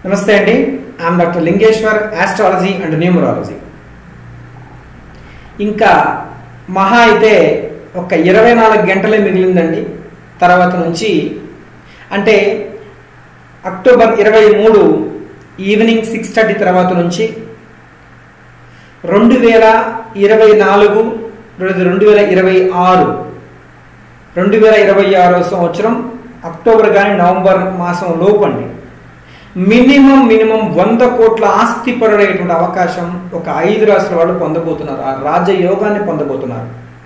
నమస్తే అండి I'm doctor Lingeshwar astrology and numerology ఇంకా మహా అయితే ఒక ఇరవై నాలుగు గంటలే మిగిలిందండి తర్వాత నుంచి అంటే అక్టోబర్ ఇరవై మూడు ఈవినింగ్ సిక్స్ థర్టీ తర్వాత నుంచి రెండు వేల ఇరవై నాలుగు రెండు వేల ఇరవై ఆరు రెండు వేల ఇరవై ఆరో సంవత్సరం అక్టోబర్ కానీ నవంబర్ మాసం లోపు అండి మినిమం మినిమం వంద కోట్ల ఆస్తి పరుడేటువంటి అవకాశం ఒక ఐదు రాష్ట్రాల వాళ్ళు పొందబోతున్నారు ఆ రాజయోగాన్ని పొందబోతున్నారు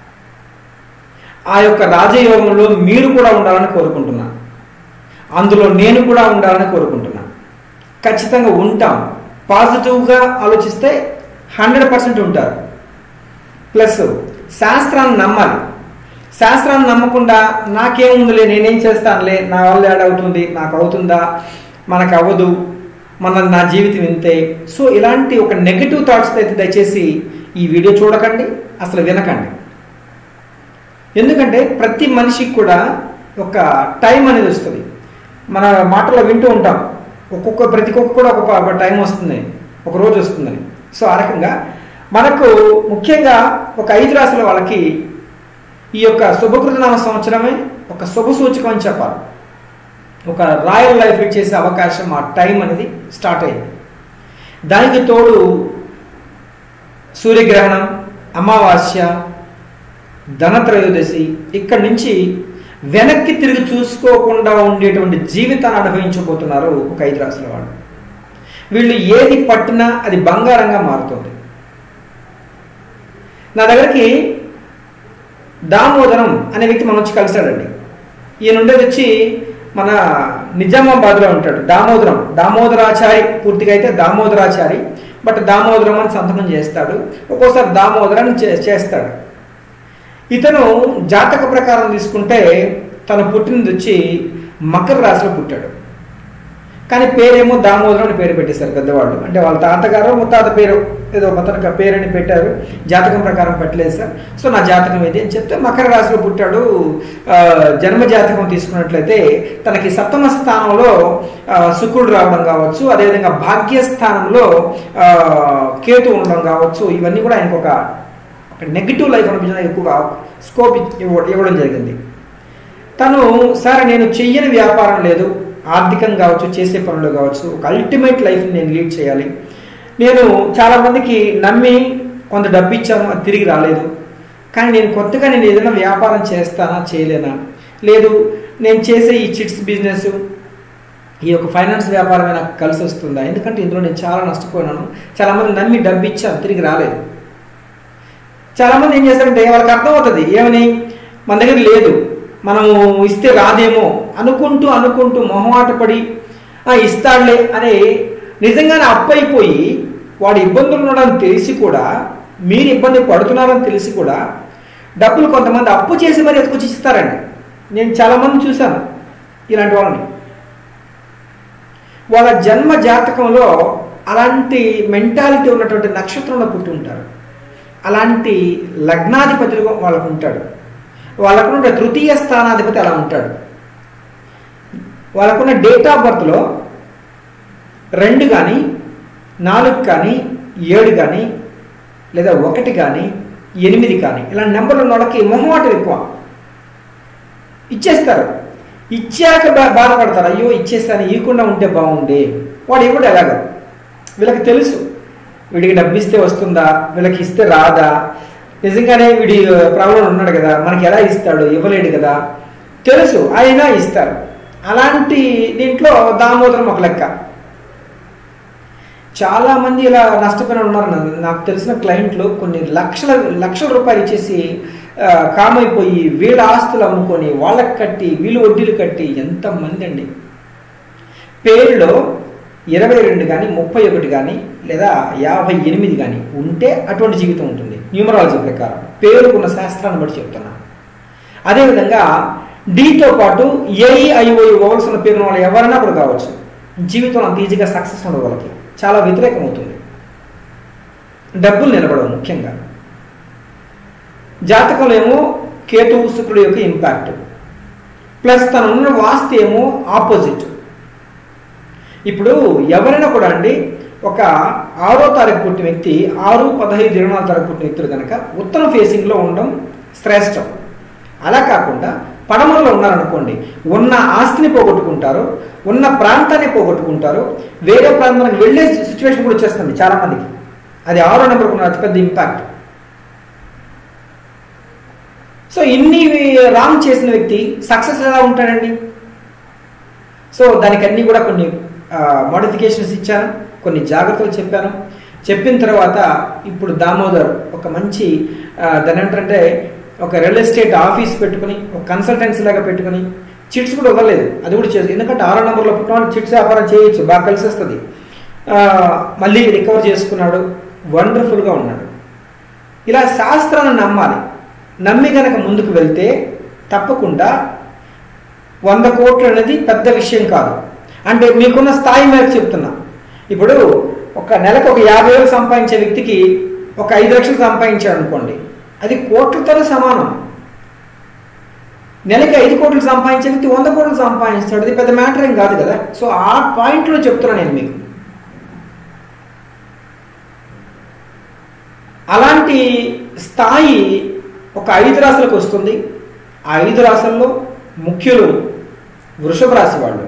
ఆ యొక్క రాజయోగంలో మీరు కూడా ఉండాలని కోరుకుంటున్నా అందులో నేను కూడా ఉండాలని కోరుకుంటున్నా ఖచ్చితంగా ఉంటాం పాజిటివ్గా ఆలోచిస్తే హండ్రెడ్ పర్సెంట్ ఉంటారు ప్లస్ శాస్త్రాన్ని నమ్మాలి శాస్త్రాన్ని నమ్మకుండా నాకేముందిలే నేనేం చేస్తానులే నా వల్ల యాడ్ అవుతుంది నాకు అవుతుందా మనకు అవ్వదు మన నా జీవితం ఇంతే సో ఇలాంటి ఒక నెగిటివ్ థాట్స్ అయితే దయచేసి ఈ వీడియో చూడకండి అసలు వినకండి ఎందుకంటే ప్రతి మనిషికి కూడా ఒక టైం అనేది వస్తుంది మన మాటలో వింటూ ఉంటాం ఒక్కొక్క ప్రతి ఒక్క కూడా ఒక టైం వస్తుంది ఒక రోజు వస్తుందని సో ఆ రకంగా మనకు ముఖ్యంగా ఒక ఐదు రాశుల వాళ్ళకి ఈ యొక్క శుభకృతనామ సంవత్సరమే ఒక శుభ సూచకం అని చెప్పాలి ఒక రాయల్ లైఫ్ లీడ్ చేసే అవకాశం ఆ టైం అనేది స్టార్ట్ అయింది దానికి తోడు సూర్యగ్రహణం అమావాస్య ధనత్రయోదశి ఇక్కడి నుంచి వెనక్కి తిరిగి చూసుకోకుండా ఉండేటువంటి జీవితాన్ని అనుభవించబోతున్నారు ఒక ఐదు రాసుల వాళ్ళు వీళ్ళు ఏది పట్టినా అది బంగారంగా మారుతుంది నా దగ్గరికి దామోదరం అనే వ్యక్తి మనం వచ్చి కలిశాడండి ఈయన ఉండేది వచ్చి మన నిజామాబాద్లో ఉంటాడు దామోదరం దామోదరాచారి పూర్తిగా అయితే దామోదరాచారి బట్ దామోదరం అని సంతకం చేస్తాడు ఒక్కోసారి దామోదరం చేస్తాడు ఇతను జాతక ప్రకారం తీసుకుంటే తను పుట్టినది వచ్చి మకర రాశిలో పుట్టాడు కానీ పేరేమో దామోదరం అని పేరు పెట్టేశారు పెద్దవాళ్ళు అంటే వాళ్ళ తాతగారు ముత్తాత పేరు ఏదో మొత్తానికి పేరని పెట్టారు జాతకం ప్రకారం పెట్టలేదు సార్ సో నా జాతకం ఇది అని చెప్తే మకర రాశిలో పుట్టాడు జన్మ జాతకం తీసుకున్నట్లయితే తనకి సప్తమ స్థానంలో శుక్రుడు రావడం కావచ్చు అదేవిధంగా భాగ్యస్థానంలో కేతు ఉండడం కావచ్చు ఇవన్నీ కూడా ఆయనకు ఒక నెగిటివ్ లైఫ్ అనిపించడం ఎక్కువ స్కోప్ ఇవ్వడం జరిగింది తను సార్ నేను చెయ్యని వ్యాపారం లేదు ఆర్థికం కావచ్చు చేసే పనులు కావచ్చు ఒక అల్టిమేట్ లైఫ్ని నేను లీడ్ చేయాలి నేను చాలామందికి నమ్మి కొంత డబ్బు ఇచ్చాను అది తిరిగి రాలేదు కానీ నేను కొత్తగా నేను ఏదైనా వ్యాపారం చేస్తానా చేయలేనా లేదు నేను చేసే ఈ చిట్స్ బిజినెస్ ఈ యొక్క ఫైనాన్స్ వ్యాపారమే నాకు కలిసి వస్తుందా ఎందుకంటే ఇందులో నేను చాలా నష్టపోయినాను చాలామంది నమ్మి డబ్బు ఇచ్చాను తిరిగి రాలేదు చాలామంది ఏం చేస్తారంటే వాళ్ళకి అర్థమవుతుంది ఏమని మన దగ్గర లేదు మనము ఇస్తే రాదేమో అనుకుంటూ అనుకుంటూ మొహమాట పడి ఇస్తాడులే అని నిజంగానే అప్పైపోయి వాడు ఇబ్బందులు ఉన్నాడని తెలిసి కూడా మీరు ఇబ్బంది పడుతున్నారని తెలిసి కూడా డబ్బులు కొంతమంది అప్పు చేసి మరి ఎత్తుకొచ్చి ఇస్తారండి నేను చాలామంది చూశాను ఇలాంటి వాళ్ళని వాళ్ళ జన్మ జాతకంలో అలాంటి మెంటాలిటీ ఉన్నటువంటి నక్షత్రంలో పుట్టి ఉంటారు అలాంటి లగ్నాధిపతులు వాళ్ళకు ఉంటాడు వాళ్ళకున్న తృతీయ స్థానాధిపతి అలా ఉంటాడు వాళ్ళకున్న డేట్ ఆఫ్ బర్త్లో రెండు కానీ నాలుగు కానీ ఏడు కానీ లేదా ఒకటి కానీ ఎనిమిది కానీ ఇలాంటి నెంబర్లు ఉన్న వాళ్ళకి మొహమాటం ఎక్కువ ఇచ్చేస్తారు ఇచ్చాక బాధపడతారు అయ్యో ఇచ్చేస్తాను ఇవ్వకుండా ఉంటే బాగుండే వాడు ఇవ్వడు ఎలాగా వీళ్ళకి తెలుసు వీడికి డబ్బు ఇస్తే వస్తుందా వీళ్ళకి ఇస్తే రాదా నిజంగానే వీడి ప్రాబ్లం ఉన్నాడు కదా మనకి ఎలా ఇస్తాడు ఇవ్వలేడు కదా తెలుసు అయినా ఇస్తారు అలాంటి దీంట్లో దామోదరం ఒక లెక్క చాలామంది ఇలా నష్టపోయిన ఉన్నారు నాకు తెలిసిన క్లయింట్లు కొన్ని లక్షల లక్షల రూపాయలు ఇచ్చేసి కామైపోయి వీళ్ళ ఆస్తులు అమ్ముకొని వాళ్ళకి కట్టి వీళ్ళు వడ్డీలు కట్టి ఎంతమంది అండి పేరులో ఇరవై రెండు కానీ ముప్పై ఒకటి కానీ లేదా యాభై ఎనిమిది కానీ ఉంటే అటువంటి జీవితం ఉంటుంది న్యూమరాలజీ ప్రకారం పేరుకున్న శాస్త్రాన్ని బట్టి చెప్తున్నా అదేవిధంగా డీతో పాటు ఏఈఐఓఈ ఓవల్స్ ఉన్న పేరు వాళ్ళు ఎవరైనా కూడా కావచ్చు జీవితంలో అంత ఈజీగా సక్సెస్ ఉండదు వాళ్ళకి చాలా వ్యతిరేకం అవుతుంది డబ్బులు నిలబడవు ముఖ్యంగా జాతకంలో ఏమో కేతువు శుక్రుడు యొక్క ఇంపాక్ట్ ప్లస్ తను ఉన్న వాస్తు ఏమో ఆపోజిట్ ఇప్పుడు ఎవరైనా కూడా అండి ఒక ఆరో తారీఖు పుట్టిన వ్యక్తి ఆరు పదహైదు ఇరవై నాలుగు తారీఖు పుట్టిన వ్యక్తులు కనుక ఉత్తరం ఫేసింగ్లో ఉండడం శ్రేష్టం అలా కాకుండా పడమరలో ఉన్నారనుకోండి ఉన్న ఆస్తిని పోగొట్టుకుంటారు ఉన్న ప్రాంతాన్ని పోగొట్టుకుంటారు వేరే ప్రాంతానికి వెళ్ళే సిచ్యువేషన్ కూడా వచ్చేస్తుంది చాలా మందికి అది ఆరో నెంబర్కి ఉన్న అతిపెద్ద ఇంపాక్ట్ సో ఇన్ని రాంగ్ చేసిన వ్యక్తి సక్సెస్ ఎలా ఉంటాడండి సో దానికి అన్ని కూడా కొన్ని మోడిఫికేషన్స్ ఇచ్చాను కొన్ని జాగ్రత్తలు చెప్పాను చెప్పిన తర్వాత ఇప్పుడు దామోదర్ ఒక మంచి ఆ, దాని ఏంటంటే ఒక రియల్ ఎస్టేట్ ఆఫీస్ పెట్టుకుని ఒక కన్సల్టెన్సీ లాగా పెట్టుకుని చిట్స్ కూడా వదలలేదు అది కూడా చేసి ఎందుకంటే ఆరో నెంబర్లో పుట్టిన చిట్స్ వ్యాపారం చేయొచ్చు బాగా కలిసి వస్తుంది ఆ, మళ్ళీ రికవర్ చేసుకున్నాడు వండర్ఫుల్గా ఉన్నాడు ఇలా శాస్త్రాన్ని నమ్మాలి నమ్మి గనక ముందుకు వెళ్తే తప్పకుండా వంద కోట్లు అనేది పెద్ద విషయం కాదు అంటే మీకున్న స్థాయి మేరకు చెప్తున్నా ఇప్పుడు ఒక నెలకు ఒక యాభై వేలు సంపాదించే వ్యక్తికి ఒక ఐదు లక్షలు సంపాదించాడు అనుకోండి అది కోట్లతోనే సమానం నెలకి ఐదు కోట్లు సంపాదించే వ్యక్తి వంద కోట్లు సంపాదిస్తాడు అది పెద్ద మ్యాటర్ ఏం కాదు కదా సో ఆ పాయింట్లో చెప్తున్నా నేను మీకు అలాంటి స్థాయి ఒక ఐదు రాశులకు వస్తుంది ఆ ఐదు రాశుల్లో ముఖ్యులు వృషభ రాశి వాళ్ళు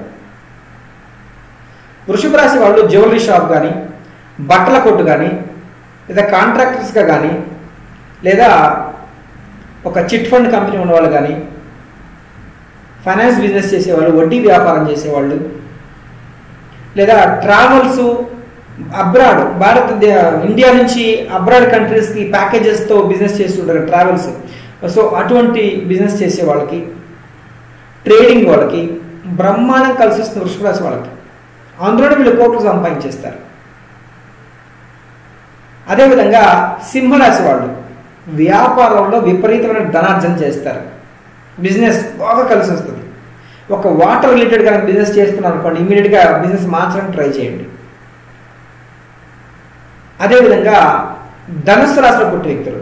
వృషభ రాశి వాళ్ళు జ్యువెలరీ షాప్ కానీ బట్టల కొట్టు కానీ లేదా కాంట్రాక్టర్స్గా కానీ లేదా ఒక చిట్ ఫండ్ కంపెనీ ఉన్నవాళ్ళు కానీ ఫైనాన్స్ బిజినెస్ చేసేవాళ్ళు వడ్డీ వ్యాపారం చేసేవాళ్ళు లేదా ట్రావెల్స్ అబ్రాడ్ భారత ఇండియా నుంచి అబ్రాడ్ కంట్రీస్కి ప్యాకేజెస్తో బిజినెస్ చేస్తుంటారు ట్రావెల్స్ సో అటువంటి బిజినెస్ చేసే వాళ్ళకి ట్రేడింగ్ వాళ్ళకి బ్రహ్మాండం కలిసి వస్తుంది వృషభ రాశి వాళ్ళకి అందులోనే వీళ్ళు కోట్లు సంపాదించేస్తారు అదేవిధంగా సింహరాశి వాళ్ళు వ్యాపారంలో విపరీతమైన ధనార్జన చేస్తారు బిజినెస్ బాగా కలిసి వస్తుంది ఒక వాటర్ రిలేటెడ్ కనుక బిజినెస్ చేస్తున్నారు అనుకోండి ఇమీడియట్గా బిజినెస్ మార్చడానికి ట్రై చేయండి అదేవిధంగా ధనుసు రాశిలో పుట్టిన వ్యక్తులు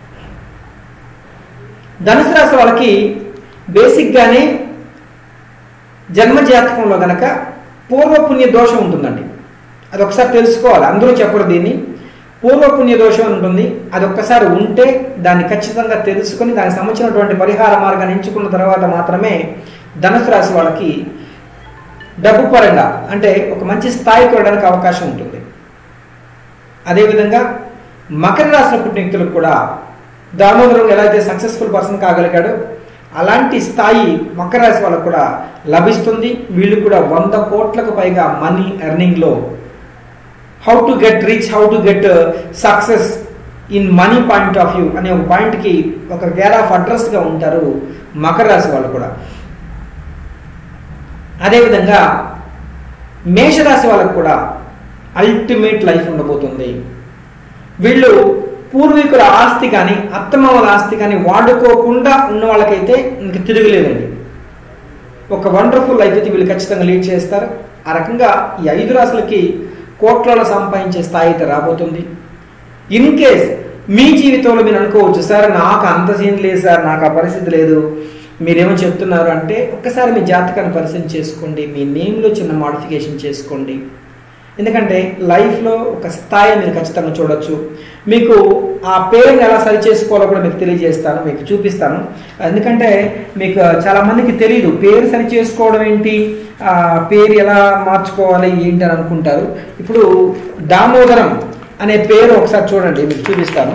ధనుసు రాశి వాళ్ళకి బేసిక్గానే జన్మ జాతకంలో గనక పూర్వపుణ్య దోషం ఉంటుందండి అది ఒకసారి తెలుసుకోవాలి అందరూ చెప్పరు దీన్ని పూర్వపుణ్య దోషం ఉంటుంది అది ఒక్కసారి ఉంటే దాన్ని ఖచ్చితంగా తెలుసుకొని దానికి సంబంధించినటువంటి పరిహార మార్గాన్ని ఎంచుకున్న తర్వాత మాత్రమే ధనుసు రాశి వాళ్ళకి డబ్బు పరంగా అంటే ఒక మంచి స్థాయికి వెళ్ళడానికి అవకాశం ఉంటుంది అదేవిధంగా మకర రాశిలో పుట్టిన వ్యక్తులకు కూడా దామోదరం ఎలా అయితే సక్సెస్ఫుల్ పర్సన్ కాగలిగాడో అలాంటి స్థాయి మకర రాశి వాళ్ళకు కూడా లభిస్తుంది వీళ్ళు కూడా వంద కోట్లకు పైగా మనీ ఎర్నింగ్లో how to get reach how to get success in money point of view అనే ఒక పాయింట్కి ఒక గేర్ ఆఫ్ అడ్రస్గా ఉంటారు మకర రాశి వాళ్ళు కూడా అదేవిధంగా మేషరాశి వాళ్ళకు కూడా అల్టిమేట్ లైఫ్ ఉండబోతుంది వీళ్ళు పూర్వీకుల ఆస్తి కానీ అత్తమామల ఆస్తి కానీ వాడుకోకుండా ఉన్న వాళ్ళకైతే ఇంక తిరగలేదండి ఒక వండర్ఫుల్ లైఫ్ అయితే వీళ్ళు ఖచ్చితంగా లీడ్ చేస్తారు ఆ రకంగా ఈ ఐదు రాశులకి కోట్లలో సంపాదించే స్థాయి అయితే రాబోతుంది ఇన్ కేస్ మీ జీవితంలో మీరు అనుకోవచ్చు సార్ నాకు అంత సీన్ లేదు సార్ నాకు ఆ పరిస్థితి లేదు మీరేమో చెప్తున్నారు అంటే ఒక్కసారి మీ జాతకాన్ని పరిశీలన చేసుకోండి మీ నేమ్లో చిన్న మాడిఫికేషన్ చేసుకోండి ఎందుకంటే లైఫ్లో ఒక స్థాయి మీరు ఖచ్చితంగా చూడొచ్చు మీకు ఆ పేరుని ఎలా సరి చేసుకోవాలో కూడా మీకు తెలియజేస్తాను మీకు చూపిస్తాను ఎందుకంటే మీకు చాలా మందికి తెలియదు పేరు సరి చేసుకోవడం ఏంటి ఆ పేరు ఎలా మార్చుకోవాలి ఏంటి అని అనుకుంటారు ఇప్పుడు దామోదరం అనే పేరు ఒకసారి చూడండి మీకు చూపిస్తాను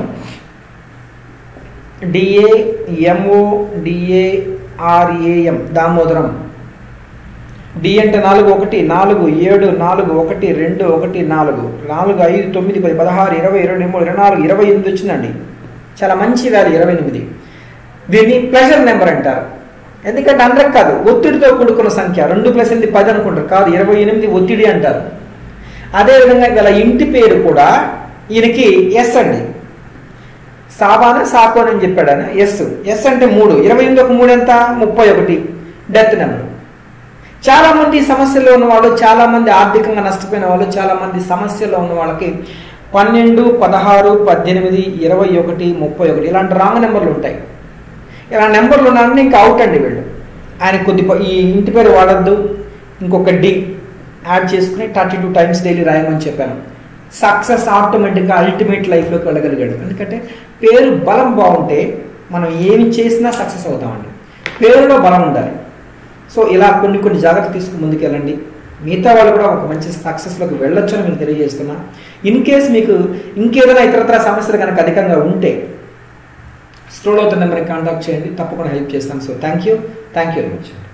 D A M O D A R A M Damodaram D అంటే నాలుగు ఒకటి నాలుగు ఏడు నాలుగు ఒకటి రెండు ఒకటి నాలుగు నాలుగు ఐదు తొమ్మిది పది పదహారు ఇరవై ఇరవై మూడు ఇరవై నాలుగు ఇరవై ఎనిమిది వచ్చిందండి చాలా మంచి వాల్యూ ఇరవై ఎనిమిది దీన్ని ప్లెజర్ నెంబర్ అంటారు ఎందుకంటే అందరికి కాదు ఒత్తిడితో కూడుకున్న సంఖ్య రెండు ప్లస్ ఎనిమిది పది అనుకుంటారు కాదు ఇరవై ఎనిమిది ఒత్తిడి అంటారు అదేవిధంగా గల ఇంటి పేరు కూడా ఈయనకి ఎస్ అండి సాబాన సాకోన్ అని చెప్పాడు ఆయన ఎస్ ఎస్ అంటే మూడు ఇరవై ఎనిమిది ఒక మూడు ఎంత ముప్పై ఒకటి డెత్ నెంబర్ చాలా మంది సమస్యల్లో ఉన్న వాళ్ళు చాలా మంది ఆర్థికంగా నష్టపోయిన వాళ్ళు చాలా మంది సమస్యల్లో ఉన్న వాళ్ళకి పన్నెండు పదహారు పద్దెనిమిది ఇరవై ఒకటి ముప్పై ఒకటి ఇలాంటి రాంగ్ నెంబర్లు ఉంటాయి ఇలా నెంబర్లు ఉన్నారని ఇంకా అవుట్ అండి వీళ్ళు ఆయన కొద్ది ప- ఈ ఇంటి పేరు వాడద్దు ఇంకొక డి యాడ్ చేసుకుని థర్టీ టూ టైమ్స్ డైలీ రాయమని చెప్పాను సక్సెస్ ఆటోమేటిక్గా అల్టిమేట్ లైఫ్లోకి వెళ్ళగలిగాడు ఎందుకంటే పేరు బలం బాగుంటే మనం ఏమి చేసినా సక్సెస్ అవుతామండి పేరులో బలం ఉండాలి సో ఇలా కొన్ని కొన్ని జాగ్రత్తలు తీసుకుని ముందుకెళ్ళండి మిగతా వాళ్ళు కూడా ఒక మంచి సక్సెస్లోకి వెళ్ళొచ్చు అని మీకు తెలియజేస్తున్నా ఇన్ కేస్ మీకు ఇంకేదైనా ఇతరత్ర సమస్యలు కనుక అధికంగా ఉంటే స్క్రోల్ అవుతున్న నెంబర్కి కాంటాక్ట్ చేయండి తప్పకుండా హెల్ప్ చేస్తాను so thank you thank you very much